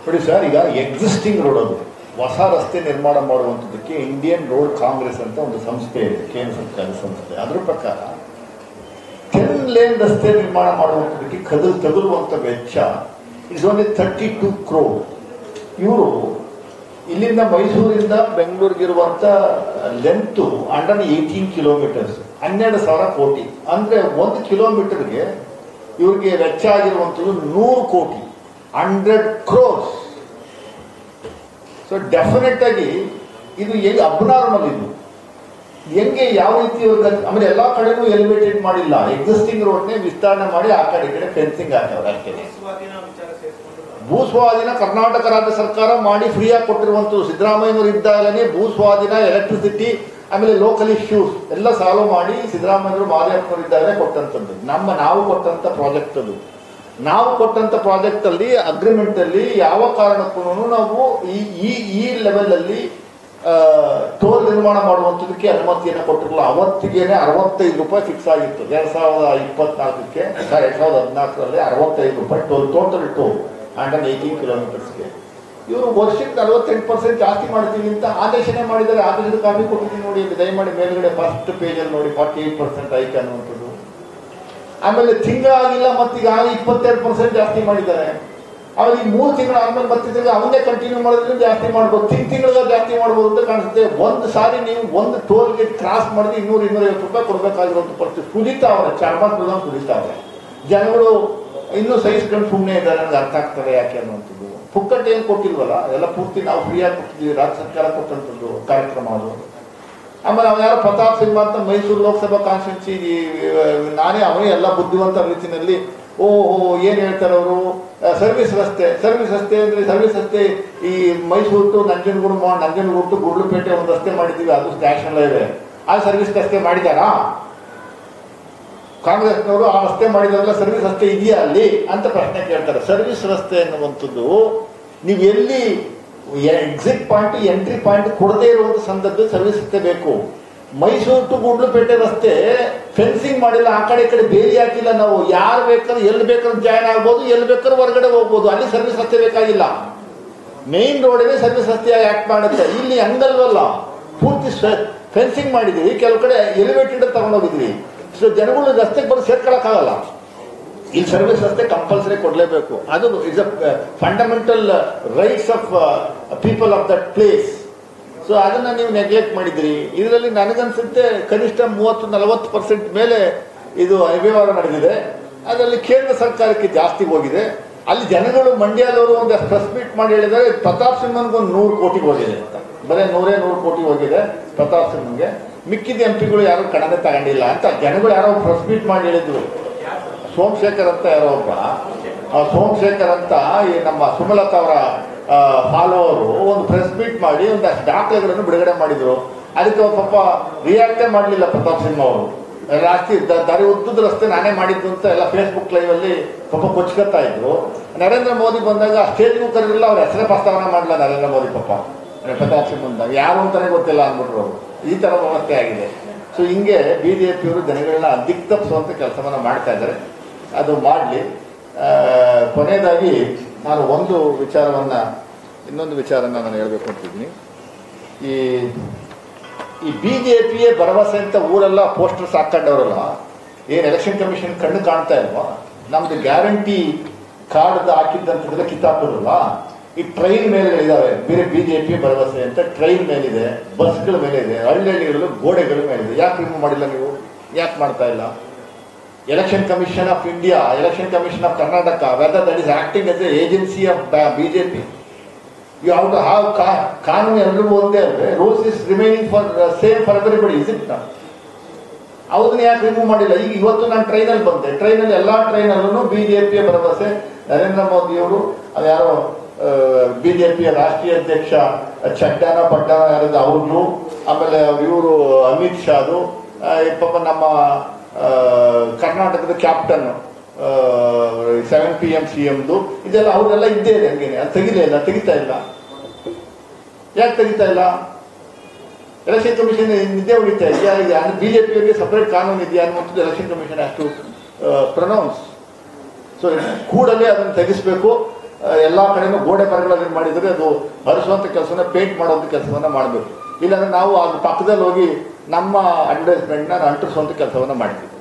ನೋಡಿ ಸರ್ ಈಗ existing road ಅದು ಹೊಸ ರಸ್ತೆ ನಿರ್ಮಾಣ ಮಾಡುವಂಥದ್ದಕ್ಕೆ ಇಂಡಿಯನ್ ರೋಡ್ ಕಾಂಗ್ರೆಸ್ ಅಂತ ಒಂದು ಸಂಸ್ಥೆ ಇದೆ ಕೇಂದ್ರ ಸರ್ಕಾರದ ಸಂಸ್ಥೆ ಅದ್ರ ಪ್ರಕಾರ ಟೆನ್ ಲೇನ್ ರಸ್ತೆ ನಿರ್ಮಾಣ ಮಾಡುವಂಥದ್ದಕ್ಕೆ ಕದಲ್ ತಗುಲುವಂಥ ವೆಚ್ಚ is only thirty two crore ಇವರು ಇಲ್ಲಿಂದ ಮೈಸೂರಿಂದ ಬೆಂಗಳೂರಿಗಿರುವಂಥ ಲೆಂತು ಅಂಡರ್ ಏಯ್ಟೀನ್ ಕಿಲೋಮೀಟರ್ಸ್ ಹನ್ನೆರಡು ಸಾವಿರ ಕೋಟಿ ಅಂದರೆ ಒಂದು ಕಿಲೋಮೀಟರ್ಗೆ ಇವ್ರಿಗೆ ವೆಚ್ಚ ಆಗಿರುವಂಥದ್ದು ನೂರು ಕೋಟಿ ಹಂಡ್ರೆಡ್ ಕ್ರೋರ್ಸ್ ಸೊ ಡೆಫಿನೆಟ್ ಆಗಿ ಇದು ಹೆಂಗೆ ಅಬ್ನಾರ್ಮಲ್ ಇದು ಹೆಂಗೆ ಯಾವ ರೀತಿ ಇವ್ರಿಗೆ ಆಮೇಲೆ ಎಲ್ಲಾ ಕಡೆನೂ ಎಲಿವೇಟೆಡ್ ಮಾಡಿಲ್ಲ ಎಕ್ಸಿಸ್ಟಿಂಗ್ ರೋಡ್ನೇ ವಿಸ್ತರಣೆ ಮಾಡಿ ಆ ಕಡೆ ಈ ಕಡೆ ಫೆನ್ಸಿಂಗ್ ಹಾಕವ್ರೆ ಅಷ್ಟೇ ಸ್ವಾಧೀನ ವಿಚಾರ ಸೇರಿಸ್ಕೊಂಡು ಭೂ ಸ್ವಾಧೀನ ಕರ್ನಾಟಕ ರಾಜ್ಯ ಸರ್ಕಾರ ಮಾಡಿ ಫ್ರೀಯಾಗಿ ಕೊಟ್ಟಿರುವಂಥದ್ದು ಸಿದ್ದರಾಮಯ್ಯನವರು ಇದ್ದಾಗಲೇ ಭೂ ಸ್ವಾಧೀನ ಎಲೆಕ್ಟ್ರಿಸಿಟಿ ಆಮೇಲೆ ಲೋಕಲ್ ಇಶ್ಯೂಸ್ ಎಲ್ಲ ಸಾಲ್ವ್ ಮಾಡಿ ಸಿದ್ದರಾಮಯ್ಯನವರು ಮಾದೇವಪ್ಪನವರು ಇದ್ದಾಗಲೇ ಕೊಟ್ಟಂಥದ್ದು ನಮ್ಮ ನಾವು ಕೊಟ್ಟಂತ ಪ್ರಾಜೆಕ್ಟ್ ಅದು ನಾವು ಕೊಟ್ಟಂತ ಪ್ರಾಜೆಕ್ಟ್ ಅಲ್ಲಿ ಅಗ್ರಿಮೆಂಟ್ ಅಲ್ಲಿ ಯಾವ ಕಾರಣಕ್ಕೂ ನಾವು ಈ ಈ ಈ ಲೆವೆಲ್ ಅಲ್ಲಿ ಟೋಲ್ ನಿರ್ಮಾಣ ಮಾಡುವಂಥದಕ್ಕೆ ಅನುಮತಿಯನ್ನು ಕೊಟ್ಟಿರಲಿಲ್ಲ ಅವತ್ತಿಗೇನೆ ಅರವತ್ತೈದು ರೂಪಾಯಿ ಫಿಕ್ಸ್ ಆಗಿತ್ತು ಎರಡ್ ಸಾವಿರದ ಇಪ್ಪತ್ನಾಲ್ಕಕ್ಕೆ ಎರಡ್ ಸಾವಿರದ ಹದಿನಾಲ್ಕರಲ್ಲಿ ಅರವತ್ತೈದು ರೂಪಾಯಿ toll total toll hundred eighteen ಕಿಲೋಮೀಟರ್ಸ್ಗೆ ಇವರು ವರ್ಷಕ್ಕೆ ನಲವತ್ತೆಂಟು ಪರ್ಸೆಂಟ್ ಜಾಸ್ತಿ ಮಾಡ್ತೀವಿ ಅಂತ ಆದೇಶನೇ ಮಾಡಿದ್ದಾರೆ ಆದೇಶದ ಕಾಪಿ ಕೊಟ್ಟಿದ್ದೀನಿ ನೋಡಿ ಇಲ್ಲಿ ದಯಮಾಡಿ ಮೇಲ್ಗಡೆ ಫಸ್ಟ್ ಪೇಜಲ್ಲಿ ನೋಡಿ ಫಾರ್ಟಿ ಏಟ್ ಪರ್ಸೆಂಟ್ ಐಕ್ ಅನ್ನುವಂಥದ್ದು ಆಮೇಲೆ ತಿಂಗಳಾಗಿಲ್ಲ ಮತ್ತೀಗ ಇಪ್ಪತ್ತೆರಡು ಪರ್ಸೆಂಟ್ ಜಾಸ್ತಿ ಮಾಡಿದ್ದಾರೆ ಆಮೇಲೆ ಈ ಮೂರು ತಿಂಗಳು ಆದ್ಮೇಲೆ ಮತ್ತೆ ತಿರ್ಗಿ ಅವನ್ನೇ ಕಂಟಿನ್ಯೂ ಮಾಡಿದ್ರೆ ಜಾಸ್ತಿ ಮಾಡ್ಬೋದು ತಿಂಗ್ ತಿಂಗಳಿಗೆ ಜಾಸ್ತಿ ಮಾಡ್ಬೋದು ಅಂತ ಕಾಣಿಸುತ್ತೆ ಒಂದು ಸಾರಿ ನೀವು ಒಂದು ಟೋಲ್ ಗೇಟ್ ಕ್ರಾಸ್ ಮಾಡಿದ್ರೆ ಇನ್ನೂರು ಇನ್ನೂರೈವತ್ತು ರೂಪಾಯಿ ಕೊಡಬೇಕಾಗಿರುವಂಥ ಪರಿಸ್ಥಿತಿ ಸುಲಿತಾವ್ರೆ ಚರ್ಮ ಸುಲಿದಂಗೆ ಸುಲಿತಾವ್ರೆ ಜನಗಳು ಇನ್ನೂ ಸಹಿಸ್ಕೊಂಡು ಸುಮ್ಮನೆ ಇದ್ದಾರೆ ನನಗೆ ಅರ್ಥ ಆಗ್ತದೆ ಯಾಕೆ ಅನ್ನುವಂಥದ್ದು ಪುಕ್ಕಟ್ ಏನು ಕೊಟ್ಟಿಲ್ವಲ್ಲ ಎಲ್ಲ ಪೂರ್ತಿ ನಾವು ಫ್ರೀಯಾಗಿ ಕೊಟ್ಟಿದ್ದೀವಿ ರಾಜ್ಯ ಸರ್ಕಾರ ಕೊಟ್ಟಂಥದ್ದು ಕಾರ್ಯಕ್ರಮ ಅದು ಆಮೇಲೆ ಅವನು ಯಾರೋ ಪ್ರತಾಪ್ ಸಿಂಹ ಅಂತ ಮೈಸೂರು ಲೋಕಸಭಾ ಕಾನ್ಸ್ಟಿಟ್ಯೂನ್ಸಿ ನಾನೇ ಅವನೇ ಎಲ್ಲ ಬುದ್ಧಿವಂತ ರೀತಿಯಲ್ಲಿ ಓಹೋ ಏನ್ ಹೇಳ್ತಾರೆ ಅವರು ಸರ್ವಿಸ್ ರಸ್ತೆ ಸರ್ವಿಸ್ ರಸ್ತೆ ಅಂದ್ರೆ ಸರ್ವಿಸ್ ರಸ್ತೆ ಈ ಮೈಸೂರು ಟು ನಂಜನಗೂಡು ಮಾ ನಂಜನಗೂಡು ಟು ಗುಡ್ಲುಪೇಟೆ ಒಂದು ರಸ್ತೆ ಮಾಡಿದ್ದೀವಿ ಅದು ನ್ಯಾಷನಲ್ ಹೈವೇ ಆ ಸರ್ವಿಸ್ ರಸ್ತೆ ಮಾಡಿದಾರಾ ಕಾಂಗ್ರೆಸ್ನವರು ಆ ರಸ್ತೆ ಮಾಡಿದ್ರಲ್ಲ ಸರ್ವಿಸ್ ರಸ್ತೆ ಇದೆಯಾ ಅಲ್ಲಿ ಅಂತ ಪ್ರಶ್ನೆ ಕೇಳ್ತಾರೆ ಸರ್ವಿಸ್ ರಸ್ತೆ ಅನ್ನುವಂಥದ್ದು ನೀವು ಎಲ್ಲಿ ಎಕ್ಸಿಟ್ ಪಾಯಿಂಟ್ ಎಂಟ್ರಿ ಪಾಯಿಂಟ್ ಕೊಡದೇ ಇರುವಂತ ಸಂದರ್ಭದಲ್ಲಿ ಸರ್ವಿಸ್ ರಸ್ತೆ ಬೇಕು ಮೈಸೂರು ಟು ಗುಡ್ಲುಪೇಟೆ ರಸ್ತೆ ಫೆನ್ಸಿಂಗ್ ಮಾಡಿಲ್ಲ ಆ ಕಡೆ ಈ ಕಡೆ ಬೇಲಿ ಹಾಕಿಲ್ಲ ನಾವು ಯಾರು ಬೇಕಾದ್ರೂ ಎಲ್ಲಿ ಬೇಕಾದ್ರೂ ಜಾಯ್ನ್ ಆಗ್ಬೋದು ಎಲ್ಲಿ ಬೇಕಾದ್ರೂ ಹೊರಗಡೆ ಹೋಗ್ಬೋದು ಅಲ್ಲಿ ಸರ್ವಿಸ್ ರಸ್ತೆ ಬೇಕಾಗಿಲ್ಲ ಮೇನ್ ರೋಡೇ ಸರ್ವಿಸ್ ರಸ್ತೆಯಾಗಿ ಆಕ್ಟ್ ಮಾಡುತ್ತೆ ಇಲ್ಲಿ ಹಂಗಲ್ವಲ್ಲ ಪೂರ್ತಿ ಫೆನ್ಸಿಂಗ್ ಮಾಡಿದ್ವಿ ಕೆಲವು ಕಡೆ ಎಲಿವೇಟೆಡ್ ತಗೊಂಡೋಗಿದ್ವಿ ಸೊ ಜನಗಳು ರಸ್ತೆಗೆ ಬಂದು ಸೇರ್ಕೊಳಕ್ಕಾಗಲ್ಲ ಈ ಸರ್ವಿಸ್ ರಸ್ತೆ ಕಂಪಲ್ಸರಿ ಕೊಡಲೇಬೇಕು ಅದು is a fundamental rights of people of that place so ಅದನ್ನ ನೀವು ನೆಗ್ಲೆಕ್ಟ್ ಮಾಡಿದ್ರಿ ಇದರಲ್ಲಿ ನನಗನ್ಸುತ್ತೆ ಕನಿಷ್ಠ ಮೂವತ್ತು ನಲವತ್ತು ಪರ್ಸೆಂಟ್ ಮೇಲೆ ಇದು ಅವ್ಯವಹಾರ ನಡೆದಿದೆ ಅದರಲ್ಲಿ ಕೇಂದ್ರ ಸರ್ಕಾರಕ್ಕೆ ಜಾಸ್ತಿ ಹೋಗಿದೆ ಅಲ್ಲಿ ಜನಗಳು ಮಂಡ್ಯದವರು ಒಂದು ಪ್ರೆಸ್ ಮೀಟ್ ಮಾಡಿ ಹೇಳಿದ್ದಾರೆ ಪ್ರತಾಪ್ ಸಿಂಹನ್ಗೆ ಒಂದು ನೂರು ಕೋಟಿ ಹೋಗಿದೆ ಅಂತ ಬರೀ ನೂರೇ ನೂರು ಕೋಟಿ ಹೋಗಿದೆ ಪ್ರತಾಪ್ ಸಿಂಹನ್ಗೆ ಮಿಕ್ಕಿದ ಎಂ ಪಿಗಳು ಯಾರು ಕಣನೆ ತಗೊಂಡಿಲ್ಲ ಅಂತ ಜನಗಳು ಯಾರೋ ಪ್ರೆಸ್ ಮೀಟ್ ಮಾಡಿ ಹೇಳಿದ್ರು ಸೋಮಶೇಖರ್ ಅಂತ ಯಾರೋ ಒಬ್ಬ ಆ ಸೋಮಶೇಖರ್ ಅಂತ ಈ ನಮ್ಮ ಸುಮಲತಾ ಅವರ ಫಾಲೋವರು ಒಂದು ಪ್ರೆಸ್ ಮೀಟ್ ಮಾಡಿ ಒಂದಷ್ಟು ದಾಖಲೆಗಳನ್ನು ಬಿಡುಗಡೆ ಮಾಡಿದ್ರು ಅದಕ್ಕೆ ಅವ್ರು ಪಾಪ ರಿಯಾಕ್ಟೇ ಮಾಡಲಿಲ್ಲ ಪ್ರತಾಪ್ ಸಿಂಹ ಅವರು ರಾಷ್ಟ್ರೀಯ ದ- ದಾರಿ ಉದ್ದದ ರಸ್ತೆ ನಾನೇ ಮಾಡಿದ್ದು ಅಂತ ಎಲ್ಲ ಫೇಸ್ಬುಕ್ ಲೈವ್ ಅಲ್ಲಿ ಪಾಪ ಕೊಚ್ಕೊತಾ ಇದ್ರು ನರೇಂದ್ರ ಮೋದಿ ಬಂದಾಗ ಸ್ಟೇಜ್ಗೂ ಕರೆದಿಲ್ಲ ಅವ್ರ ಹೆಸರೇ ಪ್ರಸ್ತಾವನೆ ಮಾಡಲ್ಲ ನರೇಂದ್ರ ಮೋದಿ ಪಾಪ ಪ್ರತಾಪ್ ಸಿಂಹ ಬಂದಾಗ ಯಾರು ಅಂತಾನೆ ಗೊತ್ತಿಲ್ಲ ಅಂದ್ಬಿಟ್ರು ಅವರು ಈ ತರ ವ್ಯವಸ್ಥೆ ಆಗಿದೆ ಸೊ ಹಿಂಗೆ ಬಿಜೆಪಿಯವರು ಜನಗಳನ್ನ ದಿಕ್ತಪ್ಪಿಸುವಂತ ಕೆಲಸವನ್ನ ಮಾಡ್ತಾ ಇದ್ದಾರೆ ಅದು ಮಾಡಲಿ ಕೊನೆಯದಾಗಿ ನಾನು ಒಂದು ವಿಚಾರವನ್ನ ಇನ್ನೊಂದು ವಿಚಾರನ ನಾನು ಹೇಳ್ಬೇಕು ಅಂತಿದ್ದೀನಿ ಈ ಈ ಬಿಜೆಪಿಯೇ ಭರವಸೆ ಅಂತ ಊರೆಲ್ಲ ಪೋಸ್ಟರ್ಸ್ ಹಾಕೊಂಡವ್ರಲ್ಲ ಏನ್ ಎಲೆಕ್ಷನ್ ಕಮಿಷನ್ ಕಣ್ಣು ಕಾಣ್ತಾ ಇಲ್ವಾ ನಮ್ದು ಗ್ಯಾರಂಟಿ ಕಾರ್ಡ್ ಹಾಕಿದ್ದಂತಂದ್ರೆ ಕಿತ್ತಾಪಿರಲ್ಲ ಈ ಟ್ರೈನ್ ಮೇಲೆ ಇದಾವೆ ಬೇರೆ ಬಿಜೆಪಿ ಭರವಸೆ ಅಂತ ಟ್ರೈನ್ ಮೇಲಿದೆ ಬಸ್ಗಳ ಮೇಲೆ ಇದೆ ಹಳ್ಳಿಗಳು ಗೋಡೆಗಳ ಮೇಲಿದೆ ಯಾಕೆ ರಿಮೂವ್ ಮಾಡಿಲ್ಲ ನೀವು ಯಾಕೆ ಮಾಡ್ತಾ ಇಲ್ಲ election commission of India election commission of Karnataka whether that is acting as a agency of BJP you how to have ಕಾನೂನು ಎಲ್ರಿಗೂ ಒಂದೇ ಅಲ್ವೇ rules is remaining for same for everybody is it ಅವ್ರನ್ನ ಯಾಕೆ ರಿಮೂವ್ ಮಾಡಿಲ್ಲ ಈಗ ಇವತ್ತು ನಾನು ಟ್ರೈನಲ್ಲಿ ಬಂದೆ ಟ್ರೈನಲ್ಲಿ ಎಲ್ಲಾ ಟ್ರೈನಲ್ಲೂ ಬಿಜೆಪಿಯ ಭರವಸೆ ನರೇಂದ್ರ ಮೋದಿ ಅವರು ಅದ್ಯಾರೋ ಬಿಜೆಪಿಯ ರಾಷ್ಟ್ರೀಯ ಅಧ್ಯಕ್ಷ ಚಡ್ಡಾನ ಪಡ್ಡಾನ ಯಾರದು ಅವ್ರದ್ದು ಆಮೇಲೆ ಇವರು ಅಮಿತ್ ಶಾದು ಆ, ಈ ಪಾಪ ನಮ್ಮ ಆ, ಕರ್ನಾಟಕದ captain seven P M C ಎಮ್ದು ಇದೆಲ್ಲ ಅವರೆಲ್ಲ ಇದ್ದೇ ಇದೆ ಹಂಗೇನೆ ಅದು ತೆಗಿಲೇ ಇಲ್ಲ ತೆಗಿತಾ ಇಲ್ಲ ಯಾಕೆ ತೆಗಿತಾ ಇಲ್ಲ ಎಲೆಕ್ಷನ್ ಕಮಿಷನ್ ನಿದ್ದೆ ಉಳಿತಾ ಇದೆಯಾ ಬಿಜೆಪಿಯವರಿಗೆ ಸಪರೇಟ್ ಕಾನೂನು ಇದೆಯಾ ಅನ್ನುವಂಥದ್ದು election commission has to pronounce so ಕೂಡಲೇ ಅದನ್ನು ತೆಗಿಸ್ಬೇಕು ಆ, ಎಲ್ಲಾ ಕಡೆನೂ ಗೋಡೆ ಬರಗಳನ್ನು ಮಾಡಿದ್ರೆ ಅದು ಹರಿಸುವಂತ ಕೆಲಸವನ್ನ ಪೇಂಟ್ ಮಾಡುವಂತ ಕೆಲಸವನ್ನ ಮಾಡಬೇಕು ಇಲ್ಲಾಂದ್ರೆ ನಾವು ಅದ್ರ ಪಕ್ಕದಲ್ಲಿ ಹೋಗಿ ನಮ್ಮ ಅಡ್ವರ್ಟೈಸ್ಮೆಂಟ್ನ ಅಂಟಿಸುವಂತ ಕೆಲಸವನ್ನ ಮಾಡ್ತೀವಿ